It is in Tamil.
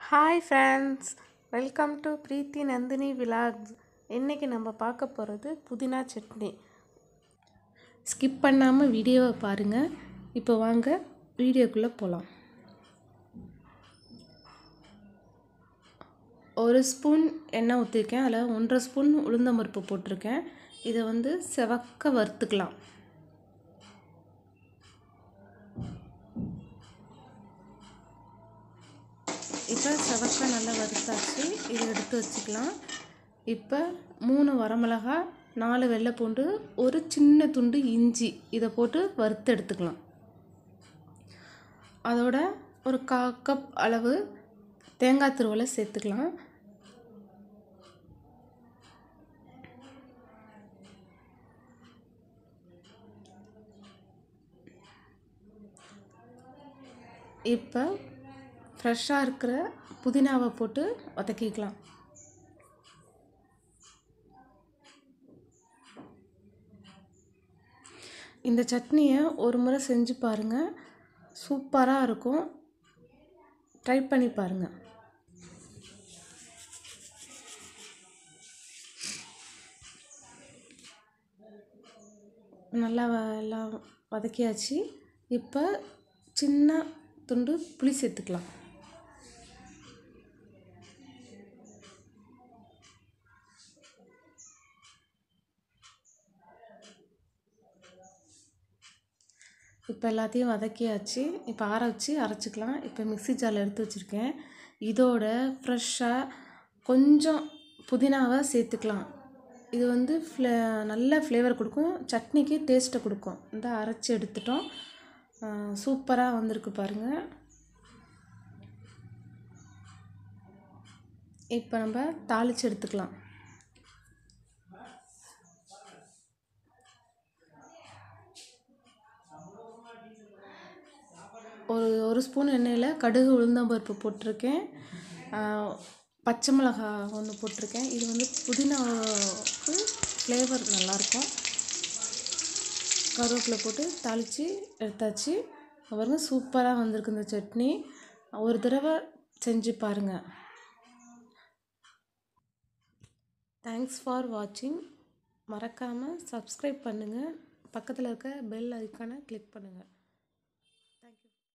hi friends welcome to Preethi Nandhini vlogs இன்றைக்கி நம்ம பார்க்க போகிறது புதினா சட்னி ஸ்கிப் பண்ணாமல் வீடியோவை பாருங்கள் இப்போ வாங்க வீடியோக்குள்ளே போகலாம் ஒரு ஸ்பூன் எண்ணெய் ஊற்றிருக்கேன் அதில் ஒன்றரை ஸ்பூன் உளுந்தம்பருப்பு போட்டிருக்கேன் இதை வந்து செவக்க வறுத்துக்கலாம் இப்போ செவக்க நல்லா வறுத்தாச்சு இதை எடுத்து வச்சுக்கலாம் இப்போ மூணு வரமிளகா நாலு வெள்ளை பூண்டு ஒரு சின்ன துண்டு இஞ்சி இதை போட்டு வறுத்து எடுத்துக்கலாம் அதோட ஒரு கா கப் அளவு தேங்காய் துருவலை சேர்த்துக்கலாம் இப்போ ஃப்ரெஷ்ஷாக இருக்கிற புதினாவை போட்டு வதக்கிக்கலாம் இந்த சட்னியை ஒரு முறை செஞ்சு பாருங்கள் சூப்பராக இருக்கும் ட்ரை பண்ணி பாருங்கள் நல்லா எல்லாம் வதக்கியாச்சு இப்போ சின்ன துண்டு புளி சேர்த்துக்கலாம் இப்போ எல்லாத்தையும் வதக்கியாச்சு இப்போ ஆற வச்சு அரைச்சிக்கலாம் இப்போ மிக்சி ஜாரில் எடுத்து வச்சுருக்கேன் இதோட ஃப்ரெஷ்ஷாக கொஞ்சம் புதினாவை சேர்த்துக்கலாம் இது வந்து ஃப்ளே நல்ல ஃப்ளேவர் கொடுக்கும் சட்னிக்கு டேஸ்ட்டை கொடுக்கும் இந்த அரைச்சி எடுத்துட்டோம் சூப்பராக வந்திருக்கு பாருங்கள் இப்போ நம்ம தாளித்து எடுத்துக்கலாம் ஒரு ஒரு ஸ்பூன் எண்ணெயில் கடுகு உளுந்தம்பருப்பு போட்டிருக்கேன் பச்சை மிளகா ஒன்று போட்டிருக்கேன் இது வந்து புதினாவுக்கு ஃப்ளேவர் நல்லாயிருக்கும் கருவேப்பிலை போட்டு தாளித்து எடுத்தாச்சு பாருங்க சூப்பராக வந்திருக்கு இந்த சட்னி ஒரு தடவை செஞ்சு பாருங்கள் தேங்க்ஸ் ஃபார் வாட்சிங் மறக்காமல் சப்ஸ்கிரைப் பண்ணுங்கள் பக்கத்தில் இருக்க பெல் ஐக்கானை கிளிக் பண்ணுங்கள்